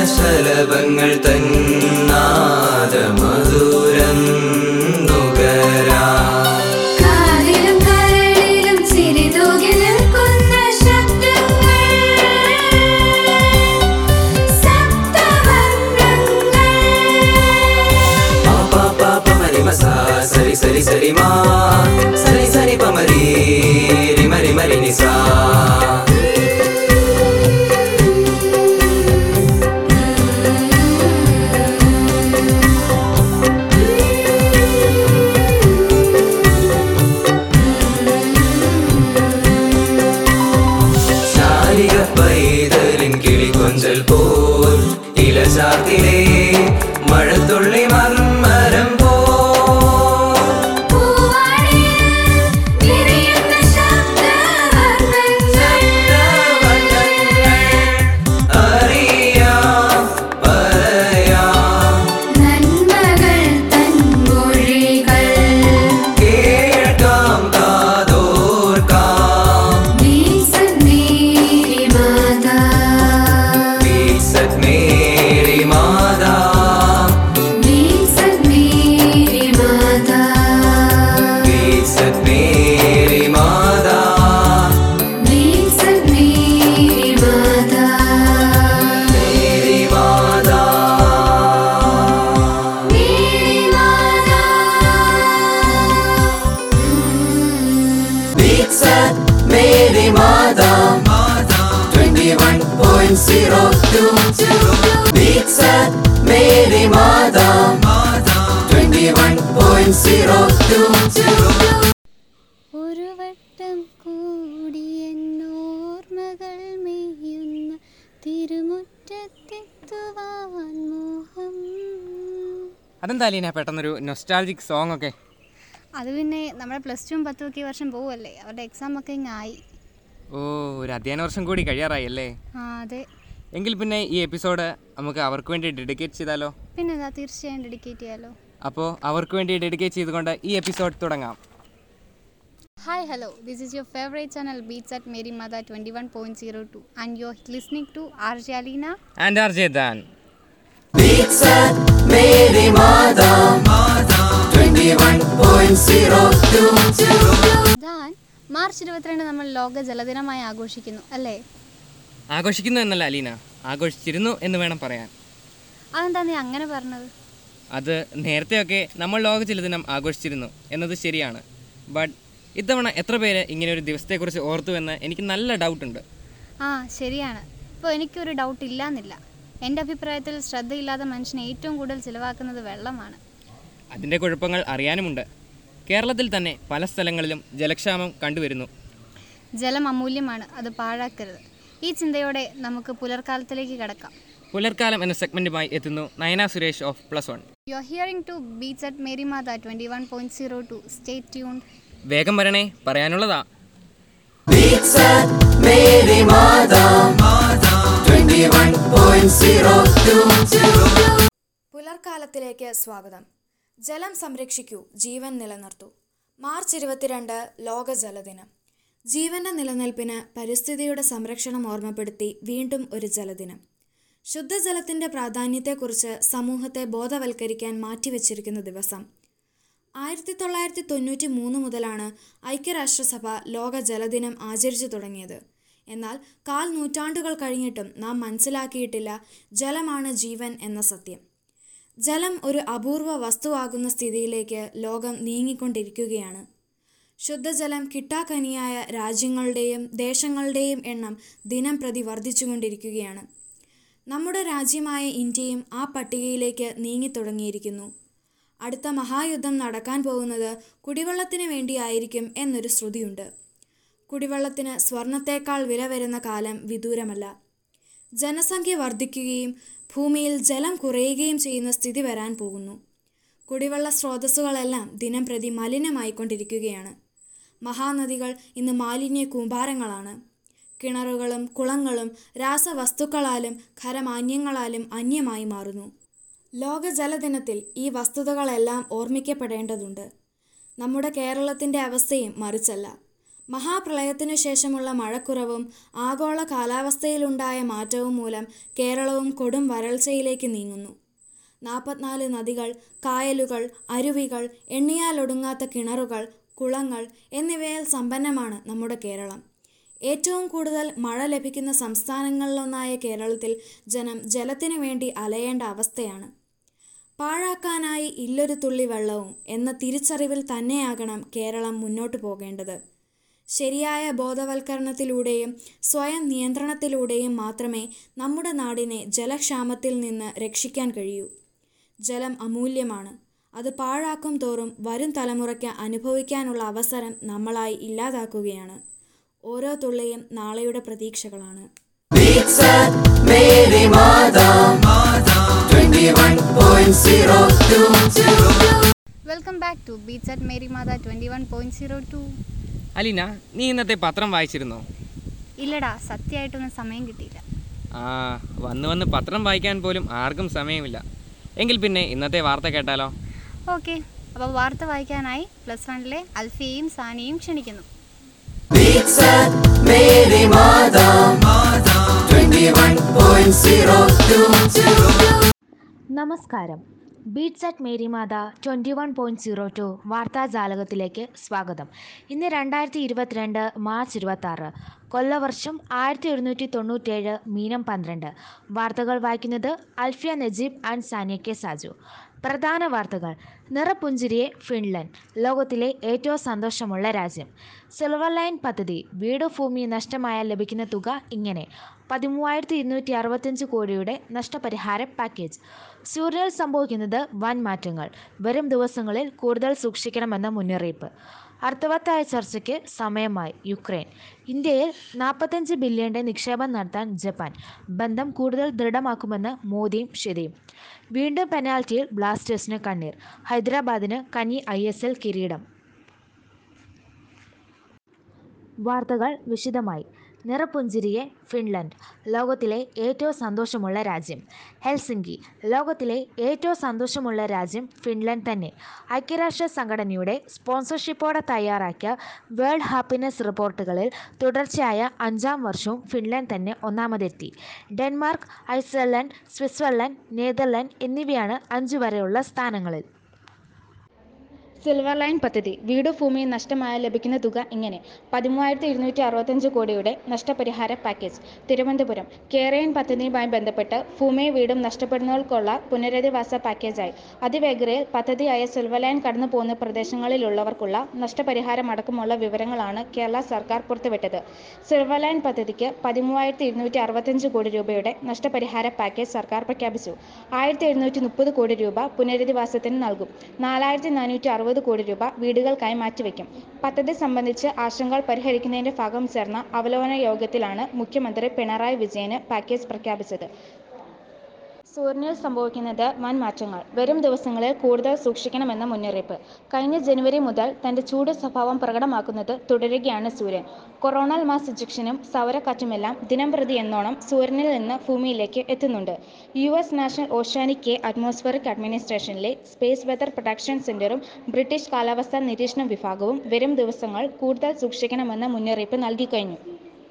ശലഭങ്ങൾ തന്നാദ മധുരം നുകരാ കാതിലും കരളിലും ചിരി തൂകി നിൽക്കുന്ന ശബ്ദങ്ങൾ സപ്തവർണ്ണങ്ങൾ പാ പാ പമരി മസാ സരി സരി സരി മാ സരി സരി പമരി റിമരി മരി നിസാ ശാലിക പൈതലിൻ കിളി കൊഞ്ചൽ പോൽ ഇലചാത്തിലെ മഴത്തുള്ളി മർമരം പോ പൂവാടിയിൽ വിരിയുന്ന ശബ്ദവർണ്ണങ്ങൾ അറിയാം പറയാം നന്മകൾ തൻ മൊഴികൾ കേൾക്കാം കാതോർക്കാം വീസൻ മേരി മാതാ വീസത് മേരി മാതാ വീസൻ മേരി മാതാ വീസത് മേരി മാതാ വീസൻ Mary Matha Mary Matha Mary Matha വീസത് Mary Matha 21.02 beats at Mary Matha 21.02 ഒരു വട്ടം കൂടി എന്നോർമ്മകൾ മെയ്യുന്ന തിരുമുറ്റത്തെത്തുവാൻ മോഹം അതെന്താ അലീന പെട്ടെന്നൊരു നൊസ്റ്റാൾജിക് സോങ് ഒക്കെ അത് പിന്നെ നമ്മുടെ പ്ലസ് ടുവും പത്തും ഒക്കെ ഈ വർഷം പോവല്ലേ അവരുടെ എക്സാം ഒക്കെ ഇങ്ങ് ആയി ഓ ഒരു അധ്യയന വർഷം കൂടി കഴിയാറായി അല്ലേ ആ അതെ എങ്കിൽ പിന്നെ ഈ എപ്പിസോഡ് നമുക്ക് അവർക്ക് വേണ്ടി ഡെഡിക്കേറ്റ് ചെയ്താലോ പിന്നെ എന്താ തീർച്ചയായും ഡെഡിക്കേറ്റ് ചെയ്യാലോ അപ്പോൾ അവർക്ക് വേണ്ടി ഡെഡിക്കേറ്റ് ചെയ്തുകൊണ്ട് ഈ എപ്പിസോഡ് തുടങ്ങാം hi hello this is your favourite channel beats at Mary Matha twenty one point zero two and you are listening to R Jalina and R Jedan വീസത് മേരി മാതാ 21.02 ദാൻ മാർച്ച് ഇരുപത്തിരണ്ട് നമ്മൾ ലോക ജലദിനമായി ആഘോഷിക്കുന്നു അല്ലേ ആഘോഷിക്കുന്നു എന്നല്ല അലീന ആഘോഷിച്ചിരുന്നു എന്ന് വേണം പറയാൻ അതെന്താ നീ അങ്ങനെ പറഞ്ഞത് അത് നേരത്തെയൊക്കെ നമ്മൾ ലോക ജലദിനം ആഘോഷിച്ചിരുന്നു എന്നത് ശരിയാണ് ബട്ട് ഇത്തവണ എത്ര പേര് ഇങ്ങനെ ഒരു ദിവസത്തെക്കുറിച്ച് ഓർത്തുവെന്ന് എനിക്ക് നല്ല ഡൗട്ടുണ്ട് ആ ശരിയാണ് ഇപ്പോൾ എനിക്കൊരു ഡൗട്ട് ഇല്ലാന്നില്ല എൻ്റെ അഭിപ്രായത്തിൽ ശ്രദ്ധയില്ലാത്ത മനുഷ്യൻ ഏറ്റവും കൂടുതൽ ചിലവാക്കുന്നത് വെള്ളമാണ് അതിൻ്റെ കുഴപ്പങ്ങൾ അറിയാനുമുണ്ട് കേരളത്തിൽ തന്നെ പല സ്ഥലങ്ങളിലും ജലക്ഷാമം കണ്ടുവരുന്നു ജലം അമൂല്യമാണ് അത് പാഴാക്കരുത് ഈ ചിന്തയോടെ നമുക്ക് പുലർക്കാലത്തിലേക്ക് കടക്കാം പുലർക്കാലം എന്ന സെഗ്മെൻറ്റുമായി എത്തുന്നു Nayana Suresh of plus one you are hearing to beach at Mary Matha twenty one point zero two stay tune വേഗം വരണേ പറയാനുള്ളതാ വീസത് മേരി മാതാ 21.02 പുലർക്കാലത്തിലേക്ക് സ്വാഗതം ജലം സംരക്ഷിക്കൂ ജീവൻ നിലനിർത്തൂ മാർച്ച് ഇരുപത്തിരണ്ട് ലോക ജലദിനം ജീവന്റെ നിലനിൽപ്പിന് പരിസ്ഥിതിയുടെ സംരക്ഷണം ഓർമ്മപ്പെടുത്തി വീണ്ടും ഒരു ജലദിനം ശുദ്ധജലത്തിന്റെ പ്രാധാന്യത്തെക്കുറിച്ച് സമൂഹത്തെ ബോധവൽക്കരിക്കാൻ മാറ്റിവെച്ചിരിക്കുന്ന ദിവസം ആയിരത്തി തൊള്ളായിരത്തി തൊണ്ണൂറ്റി മൂന്ന് മുതലാണ് ഐക്യരാഷ്ട്രസഭ ലോക ജലദിനം ആചരിച്ചു തുടങ്ങിയത് എന്നാൽ കാൽ നൂറ്റാണ്ടുകൾ കഴിഞ്ഞിട്ടും നാം മനസ്സിലാക്കിയിട്ടില്ല ജലമാണ് ജീവൻ എന്ന സത്യം ജലം ഒരു അപൂർവ വസ്തുവാകുന്ന സ്ഥിതിയിലേക്ക് ലോകം നീങ്ങിക്കൊണ്ടിരിക്കുകയാണ് ശുദ്ധജലം കിട്ടാക്കനിയായ രാജ്യങ്ങളുടെയും ദേശങ്ങളുടെയും എണ്ണം ദിനം പ്രതി വർദ്ധിച്ചുകൊണ്ടിരിക്കുകയാണ് നമ്മുടെ രാജ്യമായ ഇന്ത്യയും ആ പട്ടികയിലേക്ക് നീങ്ങിത്തുടങ്ങിയിരിക്കുന്നു അടുത്ത മഹായുദ്ധം നടക്കാൻ പോകുന്നത് കുടിവെള്ളത്തിന് വേണ്ടിയായിരിക്കും എന്നൊരു ശ്രുതിയുണ്ട് കുടിവെള്ളത്തിന് സ്വർണത്തേക്കാൾ വില വരുന്ന കാലം വിദൂരമല്ല ജനസംഖ്യ വർദ്ധിക്കുകയും ഭൂമിയിൽ ജലം കുറയുകയും ചെയ്യുന്ന സ്ഥിതി വരാൻ പോകുന്നു കുടിവെള്ള സ്രോതസ്സുകളെല്ലാം ദിനം പ്രതി മലിനമായിക്കൊണ്ടിരിക്കുകയാണ് മഹാനദികൾ ഇന്ന് മാലിന്യ കൂമ്പാരങ്ങളാണ് കിണറുകളും കുളങ്ങളും രാസവസ്തുക്കളാലും ഖരമാന്യങ്ങളാലും അന്യമായി മാറുന്നു ലോക ജലദിനത്തിൽ ഈ വസ്തുതകളെല്ലാം ഓർമ്മിക്കപ്പെടേണ്ടതുണ്ട് നമ്മുടെ കേരളത്തിൻ്റെ അവസ്ഥയും മറിച്ചല്ല മഹാപ്രളയത്തിനു ശേഷമുള്ള മഴക്കുറവും ആഗോള കാലാവസ്ഥയിലുണ്ടായ മാറ്റവും മൂലം കേരളവും കൊടും വരൾച്ചയിലേക്ക് നീങ്ങുന്നു നാൽപ്പത്തിനാല് നദികൾ കായലുകൾ അരുവികൾ എണ്ണിയാലൊടുങ്ങാത്ത കിണറുകൾ കുളങ്ങൾ എന്നിവയാൽ സമ്പന്നമാണ് നമ്മുടെ കേരളം ഏറ്റവും കൂടുതൽ മഴ ലഭിക്കുന്ന സംസ്ഥാനങ്ങളിലൊന്നായ കേരളത്തിൽ ജനം ജലത്തിനു വേണ്ടി അലയേണ്ട അവസ്ഥയാണ് പാഴാക്കാനായി ഇല്ലൊരു തുള്ളി വെള്ളവും എന്ന തിരിച്ചറിവിൽ തന്നെയാകണം കേരളം മുന്നോട്ടു പോകേണ്ടത് ശരിയായ ബോധവൽക്കരണത്തിലൂടെയും സ്വയം നിയന്ത്രണത്തിലൂടെയും മാത്രമേ നമ്മുടെ നാടിനെ ജലക്ഷാമത്തിൽ നിന്ന് രക്ഷിക്കാൻ കഴിയൂ ജലം അമൂല്യമാണ് അത് പാഴാക്കും തോറും വരും തലമുറയ്ക്ക് അനുഭവിക്കാനുള്ള അവസരം നമ്മളായി ഇല്ലാതാക്കുകയാണ് ഓരോ തുള്ളിയും നാളെയുടെ പ്രതീക്ഷകളാണ് Beats at Mary Mada 21.02 welcome back to beach at Mary Matha twenty one point zero two Aleena നീ ഇന്നത്തെ പത്രം വായിച്ചിരുന്നോ ഇല്ലടാ സത്യമായിട്ടൊന്നും സമയം കിട്ടിയില്ല ആ വന്ന് വന്ന് പത്രം വായിക്കാൻ പോലും ആർക്കും സമയമില്ല എങ്കിൽ പിന്നെ ഇന്നത്തെ വാർത്ത കേട്ടാലോ ഓക്കെ അപ്പോൾ വാർത്ത വായിക്കാനായി പ്ലസ് വണ്ണിലെ അൽഫിയെയും സാനിയും ക്ഷണിക്കുന്നു Beats at Mary Mada 21.02 നമസ്കാരം beats at Marymatha twenty one point zero to വാർത്താജാലകത്തിലേക്ക് സ്വാഗതം ഇന്ന് രണ്ടായിരത്തി ഇരുപത്തിരണ്ട് മാർച്ച് ഇരുപത്താറ് കൊല്ലവർഷം ആയിരത്തി ഒരുന്നൂറ്റി തൊണ്ണൂറ്റേഴ് മീനം പന്ത്രണ്ട് വാർത്തകൾ വായിക്കുന്നത് അൽഫിയ നജീബ് ആൻഡ് സാനിയ കെ സാജു പ്രധാന വാർത്തകൾ നിറപുഞ്ചിരിയെ ഫിൻലൻഡ് ലോകത്തിലെ ഏറ്റവും സന്തോഷമുള്ള രാജ്യം സിൽവർ ലൈൻ പദ്ധതി വീട് ഭൂമി നഷ്ടമായാൽ ലഭിക്കുന്ന തുക ഇങ്ങനെ പതിമൂവായിരത്തി ഇരുന്നൂറ്റി അറുപത്തഞ്ച് കോടിയുടെ നഷ്ടപരിഹാര പാക്കേജ് സൂര്യനിൽ സംഭവിക്കുന്നത് വൻ മാറ്റങ്ങൾ വരും ദിവസങ്ങളിൽ കൂടുതൽ സൂക്ഷിക്കണമെന്ന മുന്നറിയിപ്പ് അർത്ഥവത്തായ ചർച്ചയ്ക്ക് സമയമായി യുക്രൈൻ ഇന്ത്യയിൽ നാൽപ്പത്തഞ്ച് ബില്യന്റെ നിക്ഷേപം നടത്താൻ ജപ്പാൻ ബന്ധം കൂടുതൽ ദൃഢമാക്കുമെന്ന് മോദിയും ഷെരിയും വീണ്ടും പെനാൽറ്റിയിൽ ബ്ലാസ്റ്റേഴ്സിന് കണ്ണീർ ഹൈദരാബാദിന് കനി ഐ എസ് എൽ കിരീടം വാർത്തകൾ വിശദമായി നിറപുഞ്ചിരിയെ ഫിൻലൻഡ് ലോകത്തിലെ ഏറ്റവും സന്തോഷമുള്ള രാജ്യം ഹെൽസിങ്കി ലോകത്തിലെ ഏറ്റവും സന്തോഷമുള്ള രാജ്യം ഫിൻലൻഡ് തന്നെ ഐക്യരാഷ്ട്ര സംഘടനയുടെ സ്പോൺസർഷിപ്പോടെ തയ്യാറാക്കിയ വേൾഡ് ഹാപ്പിനെസ് റിപ്പോർട്ടുകളിൽ തുടർച്ചയായ അഞ്ചാം വർഷവും ഫിൻലൻഡ് തന്നെ ഒന്നാമതെത്തി ഡെൻമാർക്ക് ഐസ്ലൻഡ് സ്വിറ്റ്സർലൻഡ് നെതർലൻഡ് എന്നിവയാണ് അഞ്ചു വരെയുള്ള സ്ഥാനങ്ങളിൽ സിൽവർ ലൈൻ പദ്ധതി വീട് ഭൂമി നഷ്ടമായാൽ ലഭിക്കുന്ന തുക ഇങ്ങനെ പതിമൂവായിരത്തി ഇരുന്നൂറ്റി അറുപത്തഞ്ച് കോടിയുടെ നഷ്ടപരിഹാര പാക്കേജ് തിരുവനന്തപുരം കേരയൻ പദ്ധതിയുമായി ബന്ധപ്പെട്ട് ഭൂമിയും വീടും നഷ്ടപ്പെടുന്നവർക്കുള്ള പുനരധിവാസ പാക്കേജായി അതിവേഗതയിൽ പദ്ധതിയായ സിൽവർ ലൈൻ കടന്നു പോകുന്ന പ്രദേശങ്ങളിലുള്ളവർക്കുള്ള നഷ്ടപരിഹാരം അടക്കമുള്ള വിവരങ്ങളാണ് കേരള സർക്കാർ പുറത്തുവിട്ടത് സിൽവർ ലൈൻ പദ്ധതിക്ക് പതിമൂവായിരത്തി ഇരുന്നൂറ്റി അറുപത്തഞ്ച് കോടി രൂപയുടെ നഷ്ടപരിഹാര പാക്കേജ് സർക്കാർ പ്രഖ്യാപിച്ചു ആയിരത്തി എഴുന്നൂറ്റി മുപ്പത് കോടി രൂപ പുനരധിവാസത്തിന് നൽകും നാലായിരത്തി നാനൂറ്റി അറുപത് കോടി രൂപ വീടുകൾക്കായി മാറ്റിവെക്കും പദ്ധതി സംബന്ധിച്ച് ആശങ്കകൾ പരിഹരിക്കുന്നതിന്റെ ഭാഗം ചേർന്ന അവലോകന യോഗത്തിലാണ് മുഖ്യമന്ത്രി പിണറായി വിജയന് പാക്കേജ് പ്രഖ്യാപിച്ചത് സൂര്യനിൽ സംഭവിക്കുന്നത് വൻ മാറ്റങ്ങൾ വരും ദിവസങ്ങളിൽ കൂടുതൽ സൂക്ഷിക്കണമെന്ന മുന്നറിയിപ്പ് കഴിഞ്ഞ ജനുവരി മുതൽ തന്റെ ചൂട് സ്വഭാവം പ്രകടമാക്കുന്നത് തുടരുകയാണ് സൂര്യൻ കൊറോണൽ മാസ് ഇജക്ഷനും സൗരക്കാറ്റുമെല്ലാം ദിനംപ്രതി എന്നോണം സൂര്യനിൽ നിന്ന് ഭൂമിയിലേക്ക് എത്തുന്നുണ്ട് യു എസ് നാഷണൽ ഓഷ്യാനിക് കെ അറ്റ്മോസ്ഫിയറിക് അഡ്മിനിസ്ട്രേഷനിലെ സ്പേസ് വെതർ പ്രൊട്ടക്ഷൻ സെന്ററും ബ്രിട്ടീഷ് കാലാവസ്ഥാ നിരീക്ഷണ വിഭാഗവും വരും ദിവസങ്ങൾ കൂടുതൽ സൂക്ഷിക്കണമെന്ന മുന്നറിയിപ്പ് നൽകിക്കഴിഞ്ഞു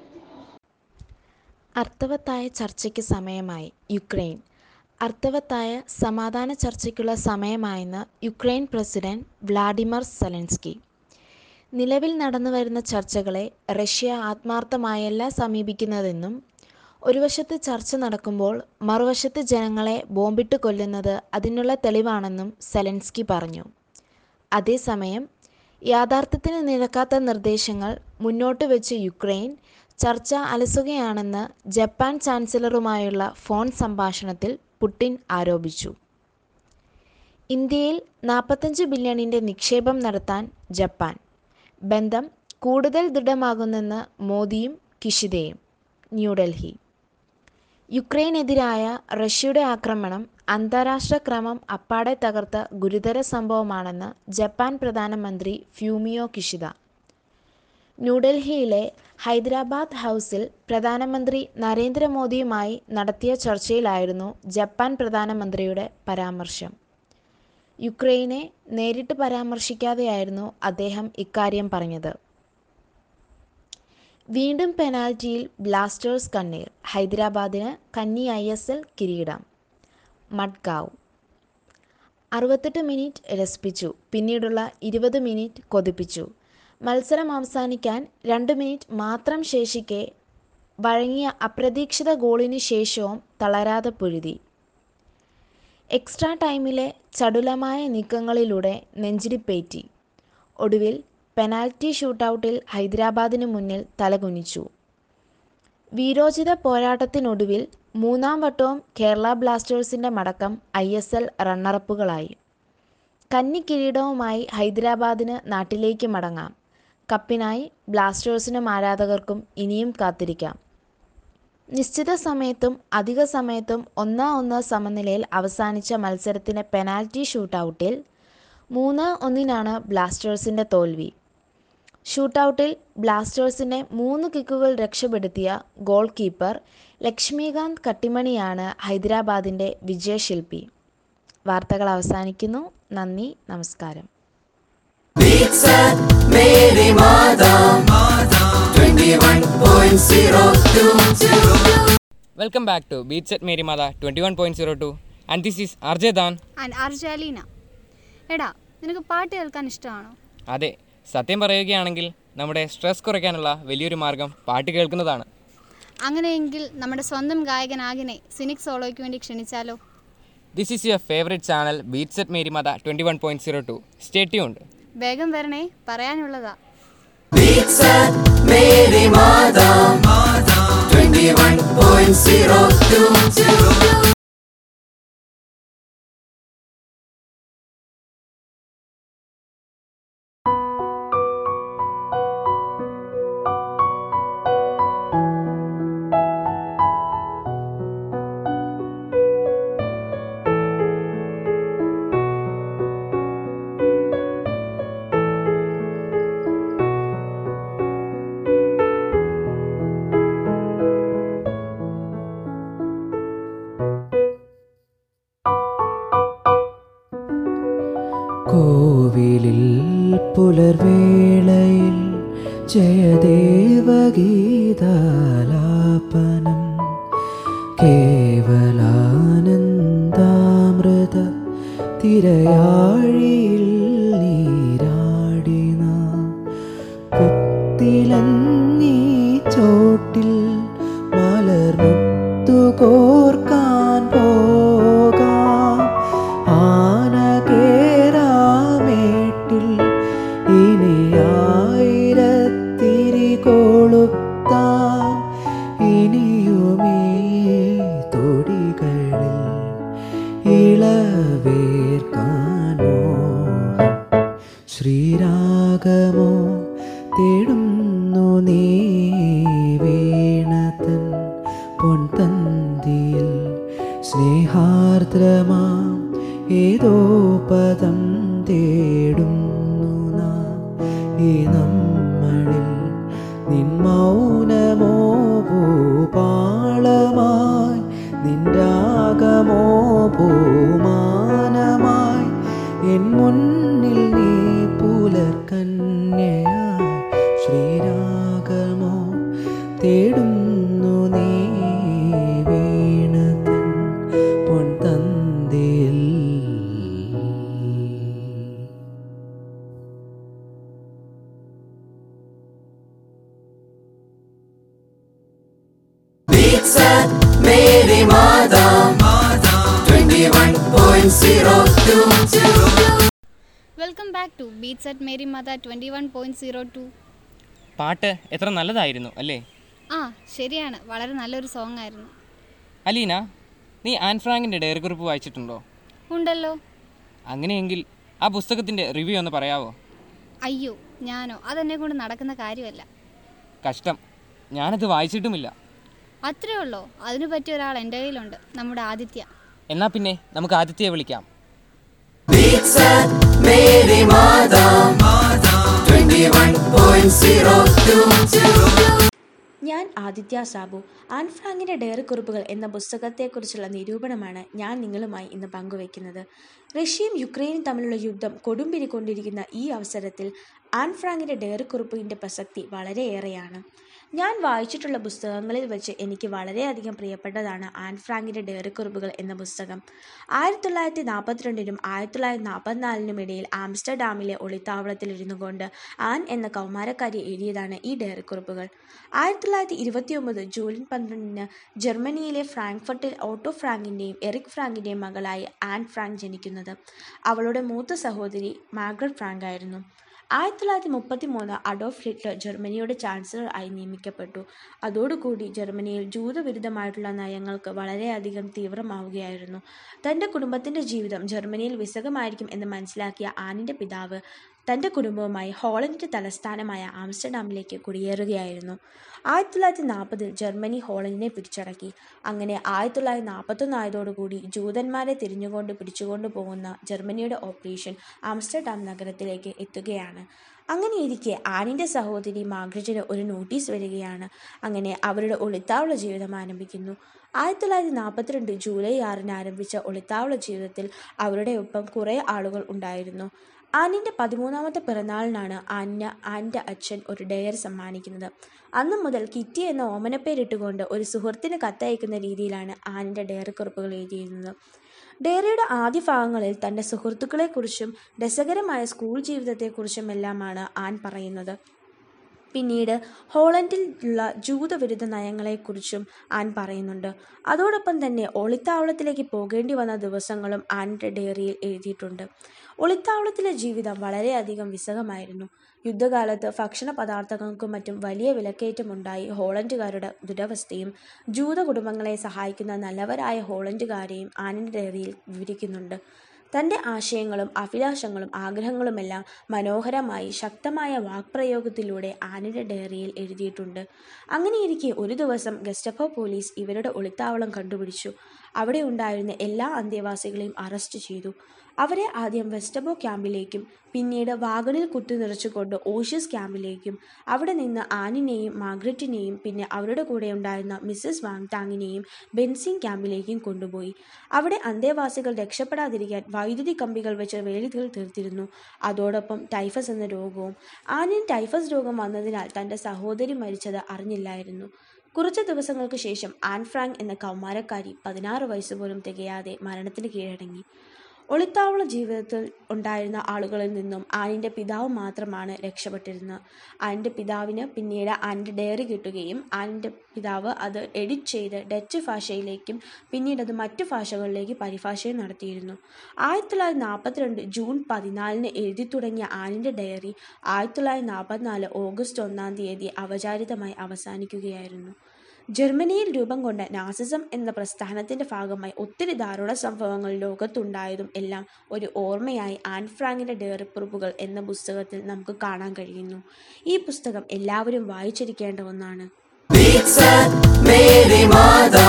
അർത്ഥവത്തായ ചർച്ചയ്ക്ക് സമയമായി യുക്രൈൻ അർത്ഥവത്തായ സമാധാന ചർച്ചയ്ക്കുള്ള സമയമായെന്ന് യുക്രൈൻ പ്രസിഡന്റ് വ്ളാഡിമർ സെലൻസ്കി നിലവിൽ നടന്നുവരുന്ന ചർച്ചകളെ റഷ്യ ആത്മാർത്ഥമായല്ല സമീപിക്കുന്നതെന്നും ഒരു വശത്ത് ചർച്ച നടക്കുമ്പോൾ മറുവശത്ത് ജനങ്ങളെ ബോംബിട്ട് കൊല്ലുന്നത് അതിനുള്ള തെളിവാണെന്നും സെലൻസ്കി പറഞ്ഞു അതേസമയം യാഥാർത്ഥ്യത്തിന് നിരക്കാത്ത നിർദ്ദേശങ്ങൾ മുന്നോട്ട് വെച്ച് യുക്രൈൻ ചർച്ച അലസുകയാണെന്ന് ജപ്പാൻ ചാൻസലറുമായുള്ള ഫോൺ സംഭാഷണത്തിൽ പുടിൻ ആരോപിച്ചു ഇന്ത്യയിൽ നാൽപ്പത്തഞ്ച് ബില്യണിൻ്റെ നിക്ഷേപം നടത്താൻ ജപ്പാൻ ബന്ധം കൂടുതൽ ദൃഢമാകുന്നെന്ന് മോദിയും കിഷിദയും ന്യൂഡൽഹി യുക്രൈനെതിരായ റഷ്യയുടെ ആക്രമണം അന്താരാഷ്ട്ര ക്രമം അപ്പാടെ തകർത്ത ഗുരുതര സംഭവമാണെന്ന് ജപ്പാൻ പ്രധാനമന്ത്രി ഫ്യൂമിയോ കിഷിദ ന്യൂഡൽഹിയിലെ ഹൈദരാബാദ് ഹൗസിൽ പ്രധാനമന്ത്രി നരേന്ദ്രമോദിയുമായി നടത്തിയ ചർച്ചയിലായിരുന്നു ജപ്പാൻ പ്രധാനമന്ത്രിയുടെ പരാമർശം യുക്രൈനെ നേരിട്ട് പരാമർശിക്കാതെയായിരുന്നു അദ്ദേഹം ഇക്കാര്യം പറഞ്ഞത് വീണ്ടും പെനാൽറ്റിയിൽ ബ്ലാസ്റ്റേഴ്സ് കണ്ണീർ ഹൈദരാബാദിന് കന്നി ഐ എസ് എൽ കിരീടം മഡ്ഗാവ് അറുപത്തെട്ട് മിനിറ്റ് രസിപ്പിച്ചു പിന്നീടുള്ള ഇരുപത് മിനിറ്റ് കൊതിപ്പിച്ചു മത്സരം അവസാനിക്കാൻ രണ്ട് മിനിറ്റ് മാത്രം ശേഷിക്കെ വഴങ്ങിയ അപ്രതീക്ഷിത ഗോളിന് ശേഷവും തളരാതെ പൊരുതി എക്സ്ട്രാ ടൈമിലെ ചടുലമായ നീക്കങ്ങളിലൂടെ നെഞ്ചിടിപ്പേറ്റി ഒടുവിൽ പെനാൽറ്റി ഷൂട്ടൗട്ടിൽ ഹൈദരാബാദിന് മുന്നിൽ തലകുനിച്ചു വീരോചിത പോരാട്ടത്തിനൊടുവിൽ മൂന്നാം വട്ടവും കേരള ബ്ലാസ്റ്റേഴ്സിൻ്റെ മടക്കം ഐ എസ് എൽ റണ്ണറപ്പുകളായി കന്നി കിരീടവുമായി ഹൈദരാബാദിന് നാട്ടിലേക്ക് മടങ്ങാം കപ്പിനായി ബ്ലാസ്റ്റേഴ്സിനും ആരാധകർക്കും ഇനിയും കാത്തിരിക്കാം നിശ്ചിത സമയത്തും അധിക സമയത്തും ഒന്നാ ഒന്ന് സമനിലയിൽ അവസാനിച്ച മത്സരത്തിന് പെനാൽറ്റി ഷൂട്ടൗട്ടിൽ മൂന്ന് ഒന്നിനാണ് ബ്ലാസ്റ്റേഴ്സിൻ്റെ തോൽവി ഷൂട്ടൗട്ടിൽ ബ്ലാസ്റ്റേഴ്സിനെ മൂന്ന് കിക്കുകൾ രക്ഷപ്പെടുത്തിയ ഗോൾ കീപ്പർ ലക്ഷ്മികാന്ത് കട്ടിമണിയാണ് ഹൈദരാബാദിൻ്റെ വിജയശില്പി വാർത്തകൾ അവസാനിക്കുന്നു നന്ദി നമസ്കാരം Mary Matha 21.02 welcome back to beach at Mary Matha twenty one point zero two and this is അർജയ് ദാൻ ആൻഡ് അർജാലീന എടാ നിനക്ക് പാട്ട് കേൾക്കാൻ ഇഷ്ടമാണോ അതെ സത്യം പറയുകയാണെങ്കിൽ നമ്മുടെ സ്ട്രെസ് കുറയ്ക്കാനുള്ള വലിയൊരു മാർഗം പാട്ട് കേൾക്കുന്നതാണ് അങ്ങനെയെങ്കിൽ നമ്മുടെ സ്വന്തം ഗായകനാകിനെ സിനിക് സോളോയ്ക്ക് വേണ്ടി ക്ഷണിച്ചാലോ this is your favourite channel beats at Mary Matha twenty one point zero two stay tuned വേഗം വരണേ പറയാനുള്ളതാ മേരി മാതാ 21.02 കോവിലിൽ പുലർവേളയിൽ ജയദേവഗീതാലാപനം കേവലാനന്ദാമൃത തിരയാഴിയിൽ നീരാടിന പുത്തിലന്നീ ചോട്ടിൽ മലർമുത്തു കോർക്കാൻ പോകാം ആന കേറാമേട്ടിൽ ഇനി ആയിരത്തിരി കൊളുത്താം ഇനിയുമേ തൊടികളിൽ ഇളവേർക്കാൻ മോഹം ശ്രീരാഗമോ തേടുന്നു നീ വീണതൻ പൊൻതന്തിയിൽ സ്നേഹാർദ്രമാം ഏതോ പദം തേടുന്നു നാം ഈ നമ്മളിൽ നിൻ മൗനമോ ഭൂപാളമായി നിൻ രാഗമോ ഭൂമാനമായി എൻ മുന്നിൽ നീ പുലർക്കന്യയായി ശ്രീരാഗമോ തേടുന്നു നീ വീണതൻ പൊൻതന്തിയിൽ Mary Matha 21.02 welcome back to beats at Mary Matha twenty one point zero two പാട്ട് എത്ര നല്ലതായിരുന്നു അല്ലേ ആ ശരിയാണ് വളരെ നല്ലൊരു സോങ് ആയിരുന്നു അലീന നീ ആൻ ഫ്രാങ്കിൻ്റെ ഡയറി കുറിപ്പ് വായിച്ചിട്ടുണ്ടോ ഉണ്ടല്ലോ അങ്ങനെയെങ്കിൽ ആ പുസ്തകത്തിൻ്റെ റിവ്യൂ ഒന്ന് പറയാവോ അയ്യോ ഞാനോ അതെന്നെ കൊണ്ട് നടക്കുന്ന കാര്യമല്ല കഷ്ടം ഞാനത് വായിച്ചിട്ടുമില്ല അത്രേ ഉള്ളോ അതിനു പറ്റിയ ഒരാൾ എൻ്റെ കയ്യിലുണ്ട് നമ്മുടെ ആദിത്യ എന്നാൽ പിന്നെ നമുക്ക് ആദിത്യയെ വിളിക്കാം മേരി മാതാ 21.02 ഞാൻ ആദിത്യ സാബു ആൻ ഫ്രാങ്കിൻ്റെ ഡയറി കുറിപ്പുകൾ എന്ന പുസ്തകത്തെക്കുറിച്ചുള്ള നിരൂപണമാണ് ഞാൻ നിങ്ങളുമായി ഇന്ന് പങ്കുവയ്ക്കുന്നത് റഷ്യയും യുക്രൈനും തമ്മിലുള്ള യുദ്ധം കൊടുമ്പിരിക്കൊണ്ടിരിക്കുന്ന ഈ അവസരത്തിൽ ആൻ ഫ്രാങ്കിൻ്റെ ഡയറി കുറിപ്പിൻ്റെ പ്രസക്തി വളരെയേറെയാണ് ഞാൻ വായിച്ചിട്ടുള്ള പുസ്തകങ്ങളിൽ വെച്ച് എനിക്ക് വളരെയധികം പ്രിയപ്പെട്ടതാണ് ആൻ ഫ്രാങ്കിൻ്റെ ഡയറിക്കുറിപ്പുകൾ എന്ന പുസ്തകം ആയിരത്തി തൊള്ളായിരത്തി നാൽപ്പത്തിരണ്ടിനും ആയിരത്തി തൊള്ളായിരത്തി നാൽപ്പത്തിനാലിനും ഇടയിൽ ആംസ്റ്റർഡാമിലെ ഒളിത്താവളത്തിൽ ഇരുന്നു കൊണ്ട് ആൻ എന്ന കൗമാരക്കാരി എഴുതിയതാണ് ഈ ഡയറിക്കുറിപ്പുകൾ ആയിരത്തി തൊള്ളായിരത്തി ഇരുപത്തിയൊമ്പത് ജൂലൈ പന്ത്രണ്ടിന് ജർമ്മനിയിലെ ഫ്രാങ്ക്ഫർട്ടിൽ ഓട്ടോ ഫ്രാങ്കിൻ്റെയും എറിക് ഫ്രാങ്കിൻ്റെയും മകളായി ആൻ ഫ്രാങ്ക് ജനിക്കുന്നത് അവളുടെ മൂത്ത സഹോദരി മാർഗ്രറ്റ് ഫ്രാങ്ക് ആയിരുന്നു ആയിരത്തി തൊള്ളായിരത്തി മുപ്പത്തി മൂന്ന് അഡോൾഫ് ഹിറ്റ്ലർ ജർമ്മനിയുടെ ചാൻസലർ ആയി നിയമിക്കപ്പെട്ടു അതോടുകൂടി ജർമ്മനിയിൽ ജൂതവിരുദ്ധമായിട്ടുള്ള നയങ്ങൾക്ക് വളരെയധികം തീവ്രമാവുകയായിരുന്നു തൻ്റെ കുടുംബത്തിൻ്റെ ജീവിതം ജർമ്മനിയിൽ വിസകമായിരിക്കും എന്ന് മനസ്സിലാക്കിയ ആനിൻ്റെ പിതാവ് തൻ്റെ കുടുംബവുമായി ഹോളണ്ടിൻ്റെ തലസ്ഥാനമായ ആംസ്റ്റർഡാമിലേക്ക് കുടിയേറുകയായിരുന്നു ആയിരത്തി തൊള്ളായിരത്തി നാൽപ്പതിൽ ജർമ്മനി ഹോളണ്ടിനെ പിടിച്ചടക്കി അങ്ങനെ ആയിരത്തി തൊള്ളായിരത്തി നാൽപ്പത്തൊന്ന് ആയതോടുകൂടി ജൂതന്മാരെ തിരിഞ്ഞുകൊണ്ട് പിടിച്ചുകൊണ്ട് പോകുന്ന ജർമ്മനിയുടെ ഓപ്പറേഷൻ ആംസ്റ്റർഡാം നഗരത്തിലേക്ക് എത്തുകയാണ് അങ്ങനെയിരിക്കെ ആനിൻ്റെ സഹോദരി മാർഗ്രറ്റിന് ഒരു നോട്ടീസ് വരികയാണ് അങ്ങനെ അവരുടെ ഒളിത്താവള ജീവിതം ആരംഭിക്കുന്നു ആയിരത്തി തൊള്ളായിരത്തി നാൽപ്പത്തിരണ്ട് ജൂലൈ ആറിന് ആരംഭിച്ച ഒളിത്താവള ജീവിതത്തിൽ അവരുടെ ഒപ്പം കുറേ ആളുകൾ ഉണ്ടായിരുന്നു ആനിൻ്റെ പതിമൂന്നാമത്തെ പിറന്നാളിനാണ് ആന്യ ആൻ്റെ അച്ഛൻ ഒരു ഡയറി സമ്മാനിക്കുന്നത് അന്നു മുതൽ കിറ്റി എന്ന ഓമനപ്പേരിട്ടുകൊണ്ട് ഒരു സുഹൃത്തിന് കത്തയക്കുന്ന രീതിയിലാണ് ആനിൻ്റെ ഡയറി കുറിപ്പുകൾ എഴുതിയിരുന്നത് ഡയറിയുടെ ആദ്യ ഭാഗങ്ങളിൽ തൻ്റെ സുഹൃത്തുക്കളെക്കുറിച്ചും രസകരമായ സ്കൂൾ ജീവിതത്തെക്കുറിച്ചുമെല്ലാമാണ് ആൻ പറയുന്നത് പിന്നീട് ഹോളണ്ടിലുള്ള ജൂതവിരുദ്ധ നയങ്ങളെക്കുറിച്ചും ആൻ പറയുന്നുണ്ട് അതോടൊപ്പം തന്നെ ഒളിത്താവളത്തിലേക്ക് പോകേണ്ടി വന്ന ദിവസങ്ങളും ആൻ്റെ ഡയറിയിൽ എഴുതിയിട്ടുണ്ട് ഒളിത്താവളത്തിലെ ജീവിതം വളരെയധികം വിസകമായിരുന്നു യുദ്ധകാലത്ത് ഭക്ഷണ പദാർത്ഥങ്ങൾക്കും മറ്റും വലിയ വിലക്കയറ്റമുണ്ടായി ഹോളണ്ടുകാരുടെ ദുരവസ്ഥയും ജൂത കുടുംബങ്ങളെ സഹായിക്കുന്ന നല്ലവരായ ഹോളണ്ടുകാരെയും ആനിൻ്റെ ഡയറിയിൽ വിവരിക്കുന്നുണ്ട് തൻ്റെ ആശയങ്ങളും അഭിലാഷങ്ങളും ആഗ്രഹങ്ങളുമെല്ലാം മനോഹരമായി ശക്തമായ വാക്പ്രയോഗത്തിലൂടെ ആനിൻ്റെ ഡയറിയിൽ എഴുതിയിട്ടുണ്ട് അങ്ങനെയിരിക്കെ ഒരു ദിവസം ഗസ്റ്റപ്പോ പോലീസ് ഇവരുടെ ഒളിത്താവളം കണ്ടുപിടിച്ചു അവിടെ ഉണ്ടായിരുന്ന എല്ലാ അന്തേവാസികളെയും അറസ്റ്റ് ചെയ്തു അവരെ ആദ്യം വെസ്റ്റബോ ക്യാമ്പിലേക്കും പിന്നീട് വാഗണിൽ കുത്തി നിറച്ചുകൊണ്ട് ഓഷ്യസ് ക്യാമ്പിലേക്കും അവിടെ നിന്ന് ആനിനെയും മാർഗ്രറ്റിനെയും പിന്നെ അവരുടെ കൂടെ ഉണ്ടായിരുന്ന മിസ്സസ് വാങ്ടാങ്ങിനെയും ബെൻസിൻ ക്യാമ്പിലേക്കും കൊണ്ടുപോയി അവിടെ അന്തേവാസികൾ രക്ഷപ്പെടാതിരിക്കാൻ വൈദ്യുതി കമ്പികൾ വെച്ച് വേലികൾ തീർത്തിരുന്നു അതോടൊപ്പം ടൈഫസ് എന്ന രോഗവും ആനിന് ടൈഫസ് രോഗം വന്നതിനാൽ തൻ്റെ സഹോദരി മരിച്ചത് അറിഞ്ഞില്ലായിരുന്നു കുറച്ച് ദിവസങ്ങൾക്ക് ശേഷം ആൻ ഫ്രാങ്ക് എന്ന കൗമാരക്കാരി പതിനാറ് വയസ്സ് പോലും തികയാതെ മരണത്തിന് കീഴടങ്ങി ഒളിത്താവള ജീവിതത്തിൽ ഉണ്ടായിരുന്ന ആളുകളിൽ നിന്നും ആനിൻ്റെ പിതാവ് മാത്രമാണ് രക്ഷപ്പെട്ടിരുന്നത് ആനിൻ്റെ പിതാവിന് പിന്നീട് ആനിൻ്റെ ഡയറി കിട്ടുകയും ആനിൻ്റെ പിതാവ് അത് എഡിറ്റ് ചെയ്ത് ഡച്ച് ഭാഷയിലേക്കും പിന്നീട് അത് മറ്റു ഭാഷകളിലേക്ക് പരിഭാഷയും നടത്തിയിരുന്നു ആയിരത്തി തൊള്ളായിരത്തി നാൽപ്പത്തിരണ്ട് ജൂൺ പതിനാലിന് എഴുതി തുടങ്ങിയ ആനിൻ്റെ ഡയറി ആയിരത്തി തൊള്ളായിരത്തി നാൽപ്പത്തിനാല് ഓഗസ്റ്റ് ഒന്നാം തീയതി അവചാരിതമായി അവസാനിക്കുകയായിരുന്നു ജർമ്മനിയിൽ രൂപം കൊണ്ട നാസിസം എന്ന പ്രസ്ഥാനത്തിന്റെ ഭാഗമായി ഒത്തിരി ദാരുണ സംഭവങ്ങൾ ലോകത്തുണ്ടായതും എല്ലാം ഒരു ഓർമ്മയായി ആൻ ഫ്രാങ്കിന്റെ ഡയറിക്കുറിപ്പുകൾ എന്ന പുസ്തകത്തിൽ നമുക്ക് കാണാൻ കഴിയുന്നു ഈ പുസ്തകം എല്ലാവരും വായിച്ചിരിക്കേണ്ട ഒന്നാണ് Beats at Mary Mada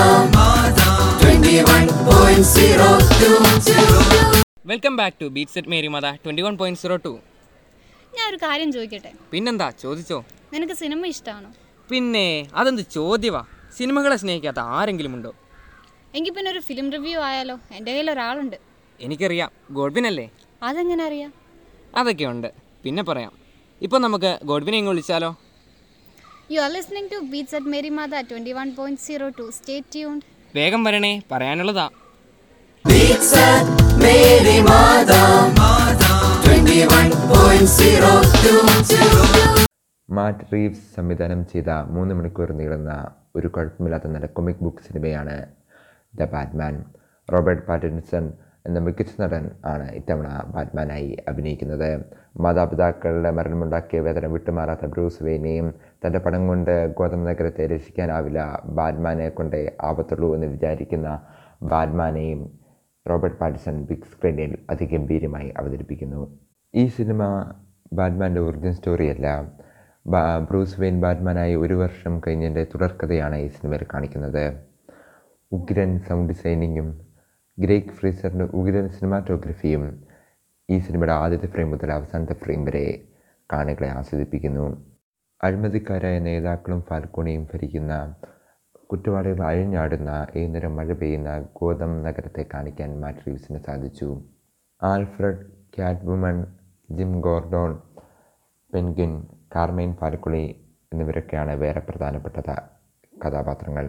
21.02 welcome back to beats at Mary Matha twenty one point zero two ഞാൻ ഒരു കാര്യം ചോദിക്കട്ടെ പിന്നെന്താ ചോദിച്ചോ നിനക്ക് സിനിമ ഇഷ്ടമാണോ പിന്നെ അതെന്ത് ചോദ്യവാ സിനിമകളെ സ്നേഹിക്കാത്ത ആരെങ്കിലും ഉണ്ടോ എങ്കിൽ പിന്നെ ഒരു ഫിലിം റിവ്യൂ ആയാലോ എൻ്റെ കയ്യിൽ ഒരാളുണ്ട് എനിക്കറിയാം ഗോഡ്വിനല്ലേ അതെങ്ങനെ അറിയാം അതൊക്കെ ഉണ്ട് പിന്നെ പറയാം ഇപ്പം നമുക്ക് ഗോഡ്വിനെ ഇങ്ങ് വിളിച്ചാലോ you are listening to beats at Mary Matha twenty one point zero two stay tuned വേഗം വരണേ പറയാനുള്ളതാ Beats at Mary Mada 21.02 Matt Reeves സംവിധാനം ചെയ്ത മൂന്ന് മണിക്കൂർ നീളുന്ന ഒരു കുഴപ്പമില്ലാത്ത നല്ല കൊമിക് ബുക്ക് സിനിമയാണ് ദ ബാറ്റ്മാൻ റോബർട്ട് പാറ്റിൻസൺ എന്ന മികച്ച നടൻ ആണ് ഇത്തവണ ബാറ്റ്മാനായി അഭിനയിക്കുന്നത് മാതാപിതാക്കളുടെ മരണമുണ്ടാക്കിയ വേദന വിട്ടുമാറാത്ത ബ്രൂസ് വെയിനെയും തൻ്റെ പണം കൊണ്ട് ഗോതം നഗരത്തെ രക്ഷിക്കാനാവില്ല ബാറ്റ്മാനെ കൊണ്ടേ ആപത്തുള്ളൂ എന്ന് വിചാരിക്കുന്ന ബാറ്റ്മാനെയും റോബർട്ട് പാറ്റിസൺ ബിഗ് സ്ക്രീനിൽ അതിഗംഭീരമായി അവതരിപ്പിക്കുന്നു ഈ സിനിമ ബാറ്റ്മാൻ്റെ ഒറിജിൻ സ്റ്റോറിയല്ല ബാ ബ്രൂസ് വെയിൻ ബാറ്റ്മാനായി ഒരു വർഷം കഴിഞ്ഞതിൻ്റെ തുടർക്കഥയാണ് ഈ സിനിമയിൽ കാണിക്കുന്നത് ഉഗ്രൻ സൗണ്ട് ഡിസൈനിങ്ങും ഗ്രേക്ക് ഫ്രീസറിൻ്റെ ഉഗ്രൻ സിനിമാറ്റോഗ്രഫിയും ഈ സിനിമയുടെ ആദ്യത്തെ ഫ്രെയിം മുതൽ അവസാനത്തെ ഫ്രെയിം വരെ കാണികളെ ആസ്വദിപ്പിക്കുന്നു അഴിമതിക്കാരായ നേതാക്കളും ഫാൽക്കോണിയും ഭരിക്കുന്ന കുറ്റവാളികൾ അഴിഞ്ഞാടുന്ന ഏതുനേരം മഴ പെയ്യുന്ന ഗോതം നഗരത്തെ കാണിക്കാൻ മാറ്റ് റീവ്സിന് സാധിച്ചു Alfred Catwoman Jim Gordon Penguin Carmine ഫാൽക്കുളി എന്നിവരൊക്കെയാണ് വേറെ പ്രധാനപ്പെട്ട ത- കഥാപാത്രങ്ങൾ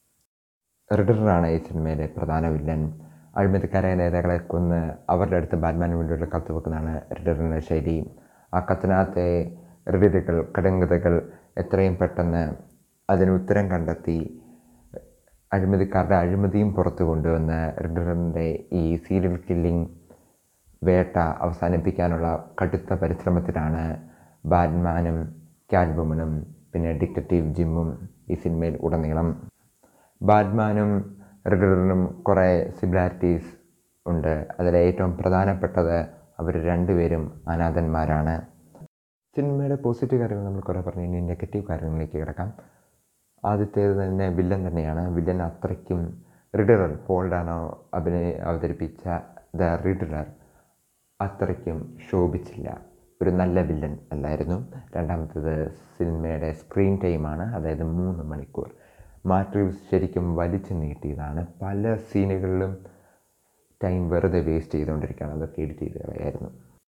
റിഡറാണ് ഈ സിനിമയിലെ പ്രധാന വില്ലൻ അഴിമതിക്കാരായ നേതാക്കളെ കൊന്ന് അവരുടെ അടുത്ത് ബാറ്റ്മാന് വേണ്ടിയുള്ള കത്ത് വെക്കുന്നതാണ് റിഡറിൻ്റെ ശൈലി ആ കത്തിനകത്തെ റിഡറുകൾ കടങ്കഥകൾ എത്രയും പെട്ടെന്ന് അതിന് ഉത്തരം കണ്ടെത്തി അഴിമതിക്കാരുടെ അഴിമതിയും പുറത്തു കൊണ്ടുവന്ന് റിഡറിൻ്റെ ഈ സീരിയൽ കില്ലിംഗ് വേട്ട അവസാനിപ്പിക്കാനുള്ള കടുത്ത പരിശ്രമത്തിലാണ് ബാറ്റ്മാനും കാൽബുമനും പിന്നെ ഡിറ്റക്റ്റീവ് ജിമ്മും ഈ സിനിമയിൽ ഉടനീളം ബാറ്റ്മാനും റിഡറിനും കുറേ സിമിലാരിറ്റീസ് ഉണ്ട് അതിൽ ഏറ്റവും പ്രധാനപ്പെട്ടത് അവർ രണ്ടുപേരും അനാഥന്മാരാണ് സിനിമയുടെ പോസിറ്റീവ് കാര്യങ്ങൾ നമ്മൾ കുറേ പറഞ്ഞു ഇനി നെഗറ്റീവ് കാര്യങ്ങളിലേക്ക് കിടക്കാം ആദ്യത്തേത് തന്നെ വില്ലൻ തന്നെയാണ് വില്ലൻ അത്രയ്ക്കും റിഡറർ പോൾഡാണോ അഭിനയ അവതരിപ്പിച്ച ദ റിഡറർ അത്രയ്ക്കും ശോഭിച്ചില്ല ഒരു നല്ല വില്ലൻ അല്ലായിരുന്നു രണ്ടാമത്തേത് സിനിമയുടെ സ്ക്രീൻ ടൈമാണ് അതായത് മൂന്ന് മണിക്കൂർ മാട്രീവ്സ് ശരിക്കും വലിച്ചു നീട്ടിയതാണ് പല സീനുകളിലും ടൈം വെറുതെ വേസ്റ്റ് ചെയ്തുകൊണ്ടിരിക്കുകയാണ് അതൊക്കെ എഡിറ്റ് ചെയ്ത് കളയായിരുന്നു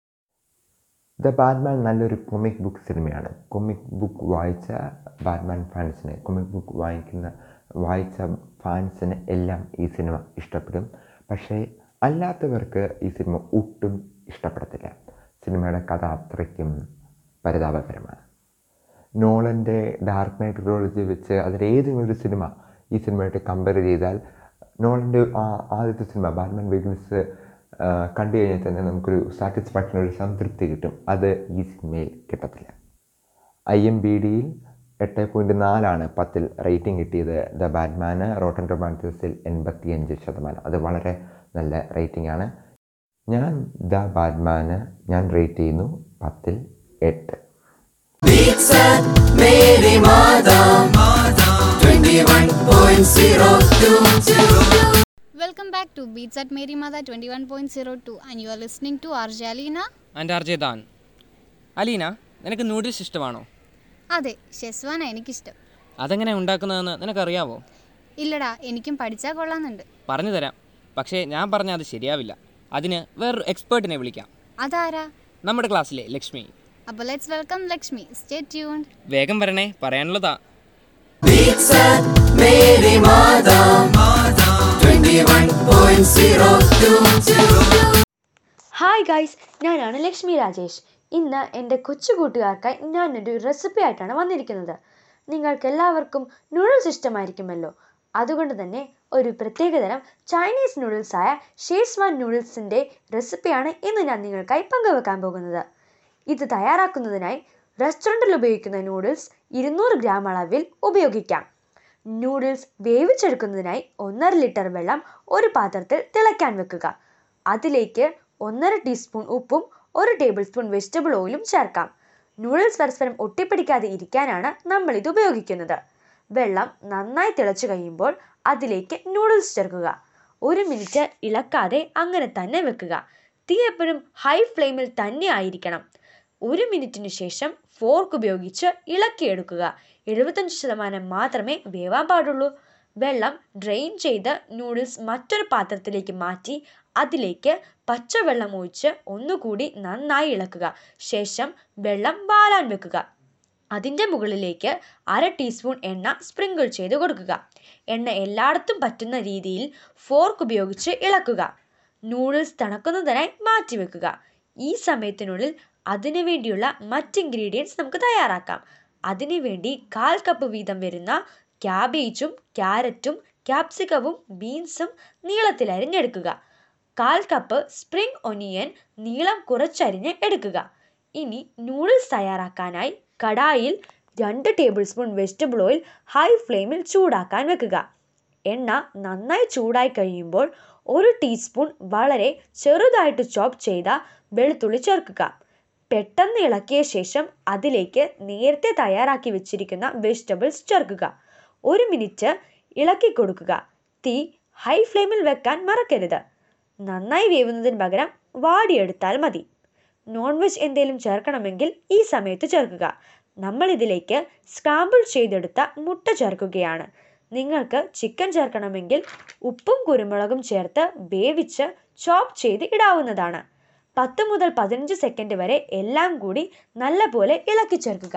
ദ ബാറ്റ്മാൻ നല്ലൊരു കൊമിക് ബുക്ക് സിനിമയാണ് കൊമിക് ബുക്ക് വായിച്ച ബാറ്റ്മാൻ ഫാൻസിന് കൊമിക് ബുക്ക് വായിക്കുന്ന വായിച്ച ഫാൻസിന് എല്ലാം ഈ സിനിമ ഇഷ്ടപ്പെടും പക്ഷേ അല്ലാത്തവർക്ക് ഈ സിനിമ ഒട്ടും ഇഷ്ടപ്പെടത്തില്ല സിനിമയുടെ കഥ അത്രയ്ക്കും പരിതാപകരമാണ് നോളൻ്റെ ഡാർക്ക് നൈറ്റ് ട്രിലോജി വെച്ച് അതിലേതെങ്കിലും ഒരു സിനിമ ഈ സിനിമയായിട്ട് കമ്പയർ ചെയ്താൽ നോളൻ്റെ ആ ആദ്യത്തെ സിനിമ ബാറ്റ്മാൻ ബിഗിൻസ് കണ്ടു കഴിഞ്ഞാൽ തന്നെ നമുക്കൊരു സാറ്റിസ്ഫാക്ഷൻ ഒരു സംതൃപ്തി കിട്ടും അത് ഈ സിനിമയിൽ കിട്ടത്തില്ല ഐ എം ബി ഡിയിൽ എട്ട് പോയിൻറ്റ് നാലാണ് പത്തിൽ റേറ്റിംഗ് കിട്ടിയത് ദ ബാറ്റ്മാന് റോട്ടൻ ടൊമാറ്റോസിൽ എൺപത്തിയഞ്ച് ശതമാനം അത് വളരെ നല്ല റേറ്റിംഗ് ആണ് ഞാൻ ദ ബാറ്റ്മാന് ഞാൻ റേറ്റ് ചെയ്യുന്നു പത്തിൽ എട്ട് Beats at Mary Mada 21.02 Welcome back to Beats at Mary Mother 21.02 and you are listening to Arjalina. And R J Dhan Aleena നിനക്ക് നൂഡിൽസ് ഇഷ്ടമാണോ അതെ ഷെസ്വാന എനിക്കിഷ്ടം അതെങ്ങനെ ഉണ്ടാക്കുന്നതെന്ന് നിനക്കറിയാവോ ഇല്ലടാ എനിക്കും പഠിച്ചാൽ കൊള്ളാന്നുണ്ട് പറഞ്ഞു തരാം പക്ഷേ ഞാൻ പറഞ്ഞാൽ അത് ശരിയാവില്ല അതിന് വേറൊരു എക്സ്പേർട്ടിനെ വിളിക്കാം അതാരാ നമ്മുടെ ക്ലാസ്സിലെ ലക്ഷ്മി അപ്പോൾ let's welcome Lakshmi stay tuned വേഗം വരണേ പറയാനുള്ളതാ Beats at Mary Mada 21.02 hi guys ഞാനാണ് ലക്ഷ്മി രാജേഷ് ഇന്ന് എൻ്റെ കൊച്ചു കൂട്ടുകാർക്കായി ഞാനൊരു റെസിപ്പി ആയിട്ടാണ് വന്നിരിക്കുന്നത് നിങ്ങൾക്ക് എല്ലാവർക്കും നൂഡിൽസ് ഇഷ്ടമായിരിക്കുമല്ലോ അതുകൊണ്ട് തന്നെ ഒരു പ്രത്യേകതരം ചൈനീസ് നൂഡിൽസായ ഷേസ്വാൻ നൂഡിൽസിൻ്റെ റെസിപ്പിയാണ് ഇന്ന് ഞാൻ നിങ്ങൾക്കായി പങ്കുവെക്കാൻ പോകുന്നത് ഇത് തയ്യാറാക്കുന്നതിനായി റെസ്റ്റോറൻറ്റിൽ ഉപയോഗിക്കുന്ന നൂഡിൽസ് ഇരുന്നൂറ് ഗ്രാം അളവിൽ ഉപയോഗിക്കാം നൂഡിൽസ് വേവിച്ചെടുക്കുന്നതിനായി ഒന്നര ലിറ്റർ വെള്ളം ഒരു പാത്രത്തിൽ തിളയ്ക്കാൻ വെക്കുക അതിലേക്ക് ഒന്നര ടീസ്പൂൺ ഉപ്പും ഒരു ടേബിൾ സ്പൂൺ വെജിറ്റബിൾ ഓയിലും ചേർക്കാം നൂഡിൽസ് പരസ്പരം ഒട്ടിപ്പിടിക്കാതെ ഇരിക്കാനാണ് നമ്മൾ ഇത് ഉപയോഗിക്കുന്നത് വെള്ളം നന്നായി തിളച്ചു കഴിയുമ്പോൾ അതിലേക്ക് നൂഡിൽസ് ചേർക്കുക ഒരു മിനിറ്റ് ഇളക്കാതെ അങ്ങനെ തന്നെ വെക്കുക തീ എപ്പോഴും ഹൈ ഫ്ലെയിമിൽ തന്നെ ആയിരിക്കണം ഒരു മിനിറ്റിന് ശേഷം ഫോർക്ക് ഉപയോഗിച്ച് ഇളക്കിയെടുക്കുക എഴുപത്തഞ്ച് ശതമാനം മാത്രമേ വേവാൻ പാടുള്ളൂ വെള്ളം ഡ്രെയിൻ ചെയ്ത് നൂഡിൽസ് മറ്റൊരു പാത്രത്തിലേക്ക് മാറ്റി അതിലേക്ക് പച്ചവെള്ളം ഒഴിച്ച് ഒന്നുകൂടി നന്നായി ഇളക്കുക ശേഷം വെള്ളം വാലാൻ വെക്കുക അതിൻ്റെ മുകളിലേക്ക് അര ടീസ്പൂൺ എണ്ണ സ്പ്രിങ്കിൾ ചെയ്ത് കൊടുക്കുക എണ്ണ എല്ലായിടത്തും പറ്റുന്ന രീതിയിൽ ഫോർക്ക് ഉപയോഗിച്ച് ഇളക്കുക നൂഡിൽസ് തണുക്കുന്നതിനായി മാറ്റി വെക്കുക ഈ സമയത്തിനുള്ളിൽ അതിനു വേണ്ടിയുള്ള മറ്റ് ഇൻഗ്രീഡിയൻസ് നമുക്ക് തയ്യാറാക്കാം അതിനുവേണ്ടി കാൽ കപ്പ് വീതം വരുന്ന ക്യാബേജും ക്യാരറ്റും ക്യാപ്സിക്കവും ബീൻസും നീളത്തിൽ അരിഞ്ഞെടുക്കുക കാൽ കപ്പ് സ്പ്രിംഗ് ഒനിയൻ നീളം കുറച്ചരിഞ്ഞ് എടുക്കുക ഇനി നൂഡിൽസ് തയ്യാറാക്കാനായി കടായിൽ രണ്ട് tablespoon vegetable oil high ഫ്ലെയിമിൽ ചൂടാക്കാൻ വെക്കുക എണ്ണ നന്നായി ചൂടായി കഴിയുമ്പോൾ ഒരു ടീസ്പൂൺ വളരെ ചെറുതായിട്ട് ചോപ്പ് ചെയ്ത വെളുത്തുള്ളി ചേർക്കുക പെട്ടെന്ന് ഇളക്കിയ ശേഷം അതിലേക്ക് നേരത്തെ തയ്യാറാക്കി വെച്ചിരിക്കുന്ന വെജിറ്റബിൾസ് ചേർക്കുക ഒരു മിനിറ്റ് ഇളക്കി കൊടുക്കുക തീ ഹൈ ഫ്ലെയിമിൽ വെക്കാൻ മറക്കരുത് നന്നായി വേവുന്നതിന് പകരം വാടിയെടുത്താൽ മതി നോൺ വെജ് എന്തെങ്കിലും ചേർക്കണമെങ്കിൽ ഈ സമയത്ത് ചേർക്കുക നമ്മൾ ഇതിലേക്ക് സ്ക്രാമ്പിൾ ചെയ്തെടുത്ത മുട്ട ചേർക്കുകയാണ് നിങ്ങൾക്ക് ചിക്കൻ ചേർക്കണമെങ്കിൽ ഉപ്പും കുരുമുളകും ചേർത്ത് വേവിച്ച് ചോപ്പ് ചെയ്ത് ഇടാവുന്നതാണ് പത്ത് മുതൽ പതിനഞ്ച് സെക്കൻഡ് വരെ എല്ലാം കൂടി നല്ലപോലെ ഇളക്കി ചേർക്കുക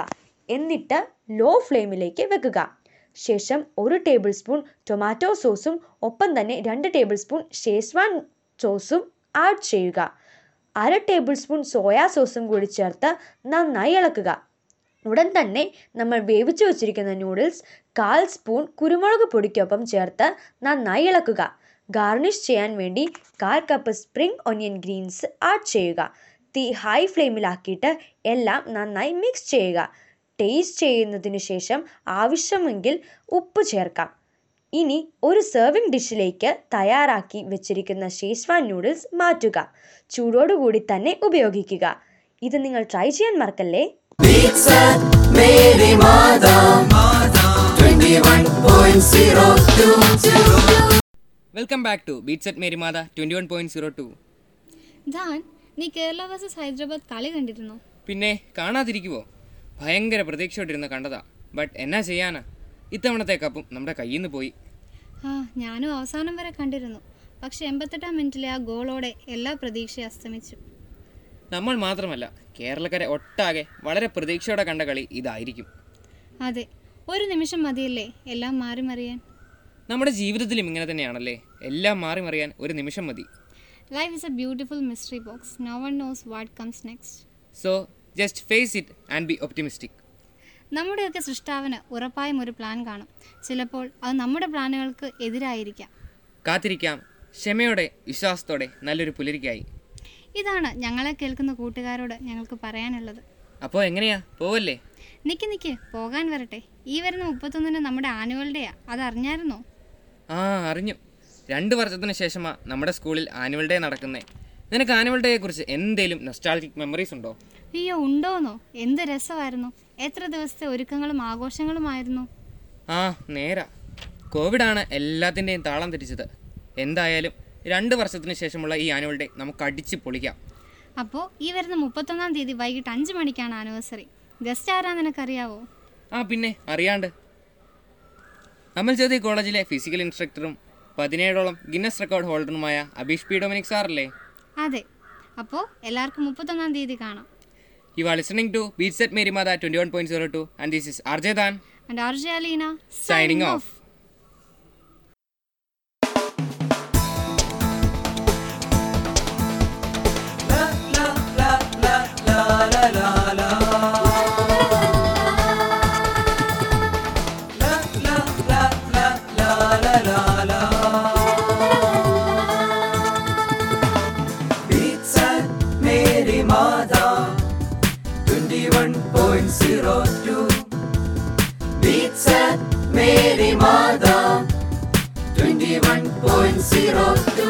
എന്നിട്ട് ലോ ഫ്ലെയിമിലേക്ക് വെക്കുക ശേഷം ഒരു ടേബിൾ സ്പൂൺ ടൊമാറ്റോ സോസും ഒപ്പം തന്നെ രണ്ട് ടേബിൾ സ്പൂൺ ഷേസ്വാൻ സോസും ആഡ് ചെയ്യുക അര ടേബിൾ സ്പൂൺ സോയാ സോസും കൂടി ചേർത്ത് നന്നായി ഇളക്കുക ഉടൻ തന്നെ നമ്മൾ വേവിച്ചു വച്ചിരിക്കുന്ന നൂഡിൽസ് കാൽ സ്പൂൺ കുരുമുളക് പൊടിക്കൊപ്പം ചേർത്ത് നന്നായി ഇളക്കുക ഗാർണിഷ് ചെയ്യാൻ വേണ്ടി കാൽ cup spring onion greens add ചെയ്യുക തീ ഹൈ ഫ്ലെയിമിലാക്കിയിട്ട് എല്ലാം നന്നായി മിക്സ് ചെയ്യുക ടേസ്റ്റ് ചെയ്യുന്നതിന് ശേഷം ആവശ്യമെങ്കിൽ ഉപ്പ് ചേർക്കാം ഇനി ഒരു സെർവിംഗ് ഡിഷിലേക്ക് തയ്യാറാക്കി വെച്ചിരിക്കുന്ന ഷേസ്വാൻ നൂഡിൽസ് മാറ്റുക ചൂടോടുകൂടി തന്നെ ഉപയോഗിക്കുക ഇത് നിങ്ങൾ ട്രൈ ചെയ്യാൻ മറക്കല്ലേ Mary Mata 21.02 welcome back to beats at Mary Matha twenty one point zero two ധാൻ നീ കേരള വേഴ്സസ് ഹൈദരാബാദ് കളി കണ്ടിരുന്നോ പിന്നെ കാണാതിരിക്കുവോ ഭയങ്കര പ്രതീക്ഷയോട്ടിരുന്ന് കണ്ടതാ ബട്ട് എന്നാ ചെയ്യാനാ ഇത്തവണത്തെ കപ്പും നമ്മുടെ കയ്യിൽ നിന്ന് പോയി ആ ഞാനും അവസാനം വരെ കണ്ടിരുന്നു പക്ഷെ എൺപത്തെട്ടാം മിനിറ്റിലെ ആ ഗോളോടെ എല്ലാ പ്രതീക്ഷയും അസ്തമിച്ചു നമ്മൾ മാത്രമല്ല കേരളക്കരെ ഒട്ടാകെ വളരെ പ്രതീക്ഷയോടെ കണ്ട കളി ഇതായിരിക്കും അതെ ഒരു നിമിഷം മതിയല്ലേ എല്ലാം മാറി മറിയാൻ നമ്മുടെ ജീവിതത്തിലും ഇങ്ങനെ തന്നെയാണല്ലേ എല്ലാം മാറി മറിയാൻ ഒരു നിമിഷം മതി life is a beautiful mystery box no one knows what comes next so just face it and be optimistic നമ്മുടെയൊക്കെ സൃഷ്ടാവിന് ഉറപ്പായും ഒരു പ്ലാൻ കാണും ചിലപ്പോൾ അത് നമ്മുടെ പ്ലാനുകൾക്ക് എതിരായിരിക്കാം കാത്തിരിക്കാം ക്ഷമയോടെ വിശ്വാസത്തോടെ നല്ലൊരു പുലരിക്കായി ഇതാണ് ഞങ്ങളെ കേൾക്കുന്ന കൂട്ടുകാരോട് ഞങ്ങൾക്ക് പറയാനുള്ളത് അപ്പോൾ എങ്ങനെയാ പോവല്ലേ നിക്ക് നിക്ക് പോകാൻ വരട്ടെ ഈ വരുന്ന മുപ്പത്തൊന്നിന് നമ്മുടെ ആനുവൽ ഡേയാ അത് അറിഞ്ഞായിരുന്നോ ആ അറിഞ്ഞു രണ്ട് വർഷത്തിന് ശേഷമാ നമ്മുടെ സ്കൂളിൽ ആനുവൽ ഡേ നടക്കുന്നേ നിനക്ക് ആനുവൽ ഡേയെ കുറിച്ച് എന്തേലും നൊസ്റ്റാൾജിക് മെമ്മറീസ് ഉണ്ടോ അയ്യോ ഉണ്ടോന്നോ എന്ത് രസമായിരുന്നു എത്ര ദിവസത്തെ ഒരുക്കങ്ങളും ആഘോഷങ്ങളുമായിരുന്നു ആ നേരാ കോവിഡാണ് എല്ലാത്തിൻ്റെയും താളം തെറ്റിച്ചത് എന്തായാലും രണ്ട് വർഷത്തിന് ശേഷമുള്ള ഈ ആനുവൽ ഡേ നമുക്ക് അടിച്ച് പൊളിക്കാം അപ്പോൾ ഈ വരുന്ന മുപ്പത്തൊന്നാം തീയതി വൈകിട്ട് അഞ്ച് മണിക്കാണ് ആനിവേഴ്സറി ഗസ്റ്റ് ആരാ നിനക്കറിയാവോ ആ പിന്നെ അറിയാണ്ട് അമൽ ജ്യോതി കോളേജിലെ ഫിസിക്കൽ ഇൻസ്ട്രക്ടറും പതിനേഴോളം ഗിന്നസ് റെക്കോർഡ് ഹോൾഡറുമായ അബീഷ് പി ഡൊമിനിക് സാറല്ലേ അതെ അപ്പോൾ എല്ലാവർക്കും മുപ്പത്തൊന്നാം തീയതി കാണാം you are listening to beats at Mary Matha twenty one point zero two and this is R J Dhan and RJ Aleena signing off Beats at Mary Mada 21.02 Beats at Mary Mada 21.02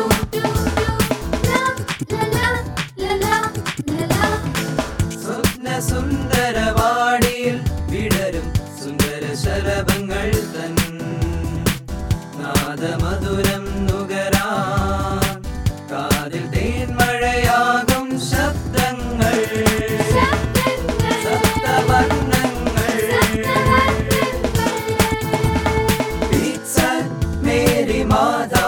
സ്വപ്ന സുന്ദരവാടിയിൽ വിടരും സുന്ദര ശലഭങ്ങൾ തൻ നാദമധുരം നുകരാൻ കാതിൽ തേൻമഴയാകും ശബ്ദങ്ങൾ സപ്തവർണ്ണങ്ങൾ Beats at Mary Mada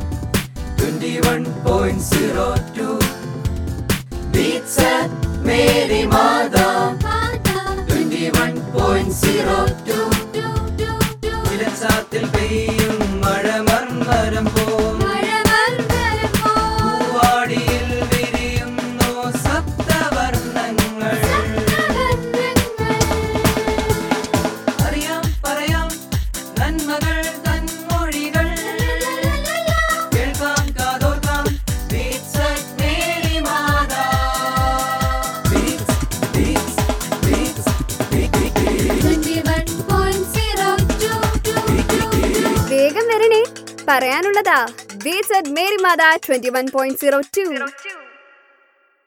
21.02 Beats at Mary Mada 21.02 ഇലച്ചാത്തിൽ പെയ്യും മഴ മർമരം പോം പൂവാടിയിൽ വിരിയുന്നു സപ്തവർണ്ണങ്ങൾ അറിയാം പറയാം നന്മകൾ തന്മൊഴികൾ കേൾക്കാം കാതോർക്കാം Beats at Mary Mada. Beats, beats, beats, വേഗം വരണേ പറയാനുള്ളതാ beats at Mary Mata twenty one point zero to